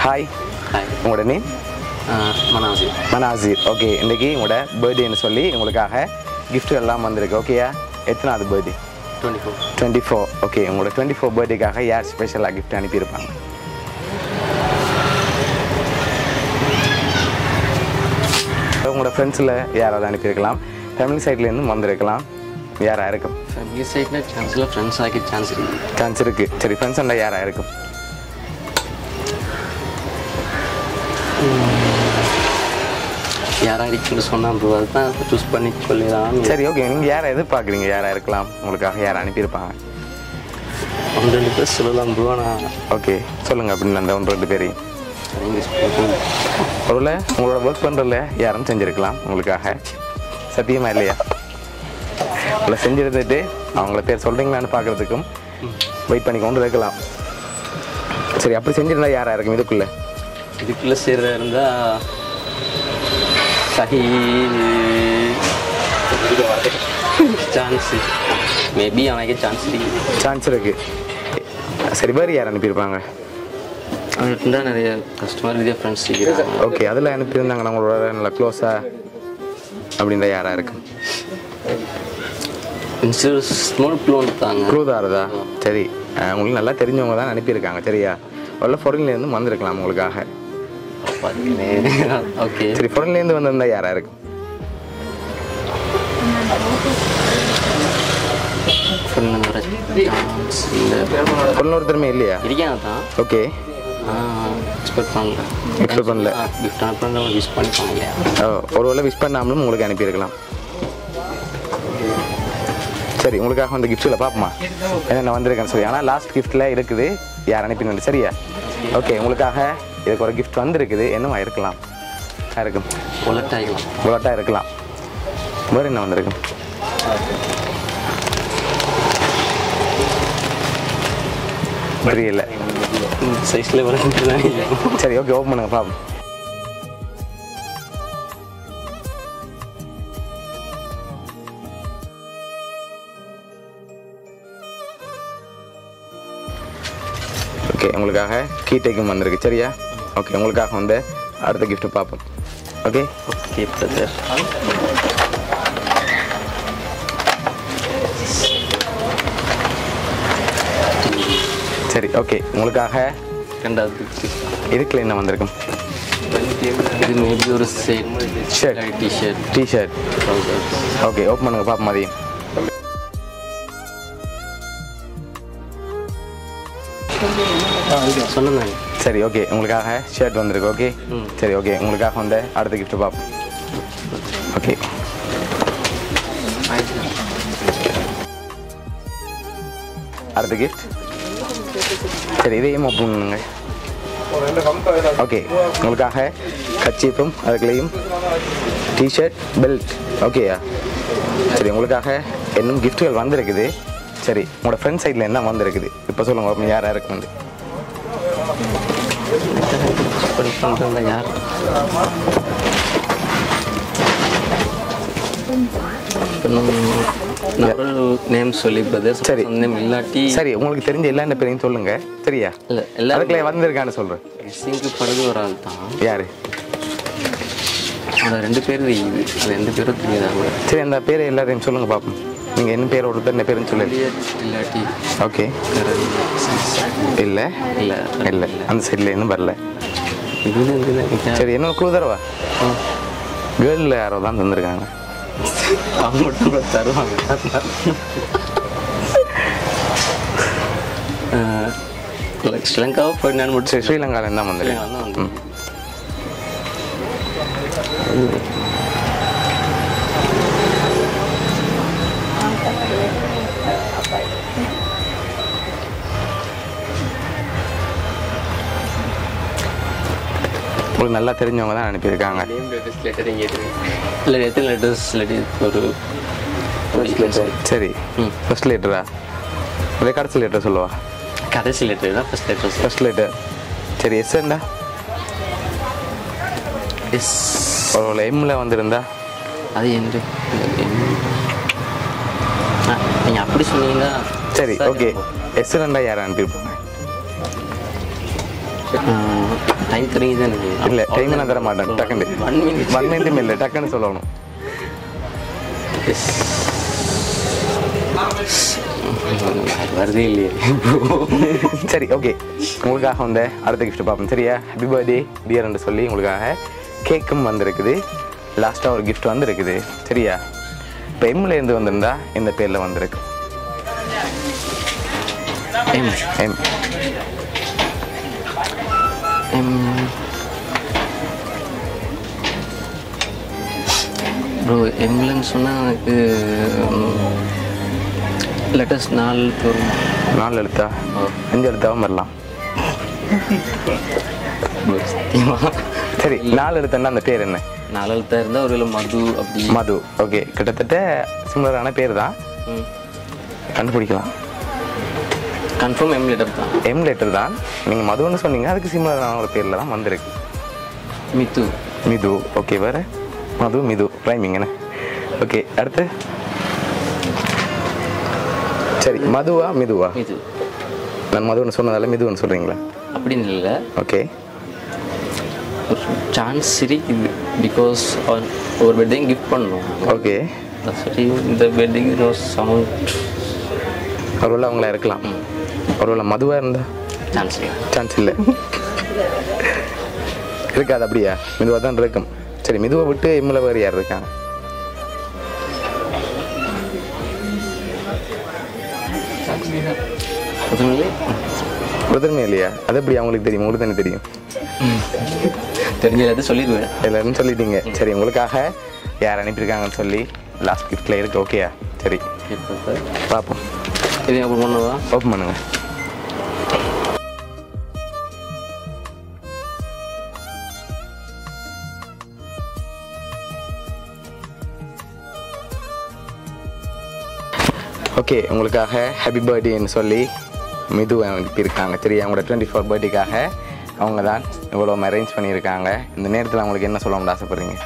Hi hi உங்களோட name Manasi மனாசிர் okay இன்னைக்கு உங்களோட பர்த்டேன்னு சொல்லி உங்களுக்காக gift எல்லாம் வந்திருக்கு ஓகேயா எத்தனாவது birthday twenty four twenty four okay உங்களோட டுவெண்ட்டி ஃபோர் பர்த்டேக்காக யார் ஸ்பெஷலாக கிஃப்ட் அனுப்பியிருப்பாங்க உங்களோட ஃப்ரெண்ட்ஸில் யாராவது அனுப்பியிருக்கலாம் ஃபேமிலி சைட்லேருந்து வந்திருக்கலாம் யாராக இருக்கும் ஃபேமிலி சைடில் சான்ஸில் ஃப்ரெண்ட்ஸ் ஆகி சான்ஸ் இருக்குது சான்ஸ் இருக்குது சரி ஃப்ரெண்ட்ஸ் அண்டா யாராக இருக்கும் யாராக இருக்குன்னு சொன்னால் ப்ரோ அதுதான் சூஸ் பண்ணி சொல்லிடலாம் சரி ஓகே நீங்கள் யாரை எதிர்பார்க்குறீங்க யாராக இருக்கலாம் உங்களுக்காக யாரை அனுப்பியிருப்பாங்க ஒன்று ரெண்டு பேர் சொல்லலாம் ப்ரோ நான் ஓகே சொல்லுங்கள் அப்படின்னு அந்த ஒன்று ரெண்டு பேரையும் இங்கிலீஷ் போட்டு ஒருவேளை உங்களோட ஒர்க் பண்ணுறதுல யாரும் செஞ்சுருக்கலாம் உங்களுக்காக சத்தியமா இல்லையா உங்களை செஞ்சுருந்துட்டு அவங்கள பேர் சொல்கிறீங்களான்னு பார்க்குறதுக்கும் வெயிட் பண்ணி கொண்டு இருக்கலாம் சரி அப்படி செஞ்சிருந்தா யாராக இருக்கும் இதுக்குள்ளே இதுக்குள்ளே சேர்ற இருந்தால் சஹி சான்ஸ் மேபி அவனுக்கு சான்ஸ் இருக்கு சான்ஸ் இருக்கு சரி வேறு யார் அனுப்பியிருப்பாங்க அவன்கிட்ட தான் நிறைய கஸ்டமர் நிறைய ஃப்ரெண்ட்ஸ் இருக்கிறாங்க ஓகே அதில் அனுப்பியிருந்தாங்க நம்மளோட நல்லா க்ளோஸாக அப்படின்ற யாராக இருக்கும் இன்சூரன்ஸ் ஸ்மால் ப்ளோன் தாங்க க்ளூதாரதா சரி அஹ் உங்களுக்கு நல்லா தெரிஞ்சவங்க தான் அனுப்பியிருக்காங்க சரியா உள்ள ஃபாரின்லேருந்து வந்திருக்கலாம் உங்களுக்காக ஓகே சரி ஃபாரின்லேருந்து வந்திருந்தா யாராக இருக்கும் சான்ஸ் இல்லை ஃபாரின் ஒருத்தருமே இல்லையா இருக்காங்க தான் ஓகே எக்ஸ்பெக்ட் பண்ணல Expect பண்ணல. கிஃப்ட் அனுப்புறவங்க விஷ் பண்ணிப்பாங்க இல்லையா ஓ ஒருவேளை விஷ் பண்ணாமலும் உங்களுக்கு அனுப்பியிருக்கலாம் சரி உங்களுக்காக வந்து கிஃப்ட்டில் பார்ப்போமா என்னென்ன வந்திருக்கேன்னு சொல்லி ஆனால் லாஸ்ட் கிஃப்ட்டில் இருக்குது யார் அனுப்பினு சரியா ஓகே உங்களுக்காக இதுக்கு ஒரு கிஃப்ட் வந்திருக்குது என்னவா இருக்கலாம் இருக்கும் ஒலட் ஆகிக்கலாம் புல்லட்டாக இருக்கலாம் வேறு என்ன வந்திருக்கும் தெரியல சைஸில் வர இல்லை சரி ஓகே ஓப்பன் பண்ணுங்க பாப்போம் ஓகே உங்களுக்காக கீ டேக்கும் வந்திருக்கு சரியா ஓகே உங்களுக்காக வந்து அடுத்த gift பார்ப்போம் ஓகே ஓகே பிரதர் சரி ஓகே உங்களுக்காக ரெண்டாவது இதுக்குள்ள என்ன வந்திருக்கும் இது மேபி ஒரு set Shirt. T-shirt T-shirt okay open பண்ணுங்க பாப்போம் அதையும் சொன்னேன் சரி ஓகே உங்களுக்காக ஷர்ட் வந்திருக்கு ஓகே ம். சரி ஓகே உங்களுக்காக வந்து அடுத்த gift பார்ப்போம் ஓகே அடுத்த gift சரி இதையும் ஓப்பன் பண்ணுங்க ஓகே உங்களுக்காக கச்சீப்பும் அதுக்குள்ளேயும் டிஷர்ட் பெல்ட் ஓகேயா சரி உங்களுக்காக இன்னும் கிஃப்ட்டுகள் வந்திருக்குது சரி உங்களோட ஃப்ரெண்ட் சைடில் என்ன வந்திருக்குது இப்போ சொல்லுங்க பாப்போம் யார் யாருக்கு வந்து பண்ணி பண்ணுறதா யார் நேம் சொல்லி பிரதர் சரி. நேம் இல்லாட்டி சரி உங்களுக்கு தெரிஞ்ச எல்லா பேரையும் சொல்லுங்க சரியா இல்லை எல்லாரும் அதுக்குள்ளே வந்திருக்கான்னு சொல்கிறேன் கெஸ்ஸிங்க்கு படுது ஒரு ஆள் தான் யார் அவனை ரெண்டு பேர் தெரியுது அது ரெண்டு பேரும் தெரியுதாங்க சரி அந்த பேரை எல்லாரையும் சொல்லுங்க பார்ப்போம் நீங்கள் என்ன பேர் ஒருத்தர் என்ன பேருன்னு சொல்லு இல்லாட்டி ஓகே இல்லை இல்லை இல்லை அந்த சைடில் இன்னும் வரல இது இது சரி என்ன குழு தரவா கேர்ளில் யாரோ தான் தந்திருக்காங்க அவங்க மட்டும் கூட தருவாங்க அஹ், like ஸ்ரீலங்காவை போய் நான் மட்டும் சரி ஸ்ரீலங்காவில் தான் வந்திருக்கேன் ஸ்ரீலங்கா தான் வந்து உங்களுக்கு நல்லா தெரிஞ்சவங்க தான் அனுப்பியிருக்காங்க நேம் லெட்டர்ஸ் லெட்டர் எங்கே இல்லை எத்தனை லெட்டர்ஸ் இல்லாட்டி ஒரு சரி ம். ஃபர்ஸ்ட் லெட்டரா ஒரே கடைசி லெட்டர் சொல்லுவா கடைசி லெட்டர் தான் ஃபர்ஸ்ட் லெட்டர்ஸ் ஃபர்ஸ்ட் லெட்டர் சரி எஸ்ண்டா எஸ் ஒரு எம்மில் வந்திருந்தா அது எந்த நீங்கள் அப்படி சொன்னீங்கன்னா சரி ஓகே எஸ்ரண்டா யார் அனுப்பியிருப்பாங்க டைம் தெரியுது எனக்கு இல்லை டைம் நான் தர மாட்டேன் டக்குன்னு ஒன் மினிட் ஒன் மினிட்டும் இல்லை டக்குன்னு சொல்லணும் வருதே இல்லையே சரி ஓகே உங்களுக்காக வந்து அடுத்த கிஃப்ட் பார்ப்போம் சரியா ஹாப்பி பர்த்டே டியர்னு சொல்லி உங்களுக்காக கேக்கும் வந்திருக்குது லாஸ்ட்டாக ஒரு gift வந்திருக்குது சரியா இப்போ எம்ல இருந்து வந்திருந்தா இந்த பேரில் வந்திருக்கு எம் எம் எம் ப்ரோ எம்லன்னு சொன்னால் இது லெட்டஸ்ட் நாலு வரும் நாலு எழுத்தா அஞ்சு எழுத்தாவும் வரலாம் சத்தியமா சரி நாலு எழுத்துன்னா அந்த பேர் என்ன நாலு எழுத்தா இருந்தால் ஒரு மது அப்படி மது ஓகே கிட்டத்தட்ட சிமிலரான பேர் தான் கண்டுபிடிக்கலாம் கன்ஃபார்ம் எம் லெட்டர் தான் எம் லெட்டர் தான் நீங்கள் மதுன்னு சொன்னீங்க அதுக்கு சிமிலரான ஒரு பேரில் தான் வந்திருக்கு மித்து மிது ஓகே வேறு மது மிது ரைமிங் என்ன ஓகே அடுத்து சரி மதுவா மிதுவா மிது நான் மதுன்னு சொன்னதால மிதுன்னு சொல்கிறீங்களா அப்படின்னு இல்லை ஓகே ஒரு சான்ஸ் இருக்குது பிகாஸ் ஒரு பெட்டையும் கிஃப்ட் பண்ணோம் ஓகே சரி இந்த பெட்டிங் நோ சவுண்ட் ஒருவேளை அவங்களா இருக்கலாம் ஒருவேளை மதுவாக இருந்தா சான்ஸ் இல்லை சான்ஸ் இல்லை இருக்காது அப்படியா மிதுவாக தான் இருக்கும் சரி மிதுவை விட்டு எம்மில் வேறு யார் இருக்காங்க அதுங்களே பிரதமே இல்லையா அது எப்படி அவங்களுக்கு தெரியும் உங்களுக்கு தானே தெரியும் தெரிஞ்ச எல்லாத்தையும் சொல்லிடுவேன் எல்லாரும் சொல்லிட்டீங்க சரி உங்களுக்காக யார் அனுப்பியிருக்காங்கன்னு சொல்லி லாஸ்ட் கிஃப்டில் இருக்கு ஓகேயா சரி இப்போ சார் பார்ப்போம் இது அப்படி பண்ணவா ஓப்பன் பண்ணுங்க ஓகே உங்களுக்காக ஹாப்பி பர்த்டேன்னு சொல்லி மிது அனுப்பியிருக்காங்க சரி அவங்களோட டுவெண்ட்டி ஃபோர் பர்த்டேக்காக அவங்க தான் இவ்வளோ அரேஞ்ச் பண்ணியிருக்காங்க இந்த நேரத்தில் அவங்களுக்கு என்ன சொல்லணும்னு ஆசைப்படுறீங்க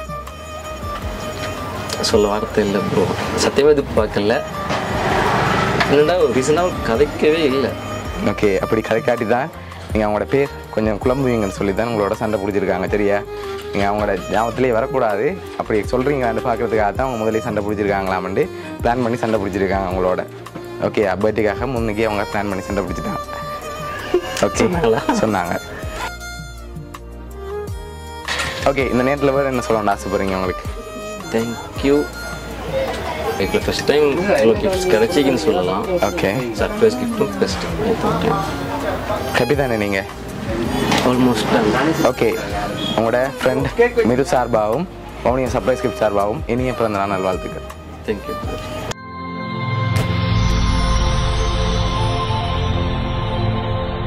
சொல்ல வார்த்தை இல்லை ப்ரோ சத்தியமாக இது பார்க்கல என்னடா ஒரு ரீசனாக கதைக்கவே இல்லை ஓகே அப்படி கதை காட்டி தான் நீங்கள் அவங்களோட பேர் கொஞ்சம் குழம்புவீங்கன்னு சொல்லி தான் உங்களோட சண்டை பிடிச்சிருக்காங்க சரியா நீங்கள் அவங்களோட ஞாபகத்திலே வரக்கூடாது அப்படி சொல்கிறீங்களான்னு பார்க்குறதுக்காக தான் அவங்க முதலே சண்டை பிடிச்சிருக்காங்களாமண்டு பிளான் பண்ணி சண்டை பிடிச்சிருக்காங்க அவங்களோட ஓகே பர்த்டேக்காக முன்னுக்கே அவங்க பிளான் பண்ணி சண்டை பிடிச்சிட்டாங்க ஓகே சொன்னாங்களா? சொன்னாங்க ஓகே இந்த நேரத்தில் வேறு என்ன சொல்லணும்னு ஆசைப்படுறீங்க உங்களுக்கு தேங்க்யூ இப்போ ஃபஸ்ட் டைம் உங்களுக்கு கிஃப்ட்ஸ் கிடைச்சிக்கின்னு சொல்லலாம் ஓகே சர்ப்ரைஸ் கிஃப்ட்டும் பெஸ்ட் ஹாப்பி தானே நீங்கள் ஆல்மோஸ்ட் டன் ஓகே உங்களோட ஃப்ரெண்ட் மிரு சார்பாகவும் மௌனிய சர்ப்ரைஸ் கிஃப்ட் சார்பாகவும் இனிய பிறந்த நாள் நல்வாழ்த்துக்கள் தேங்க்யூ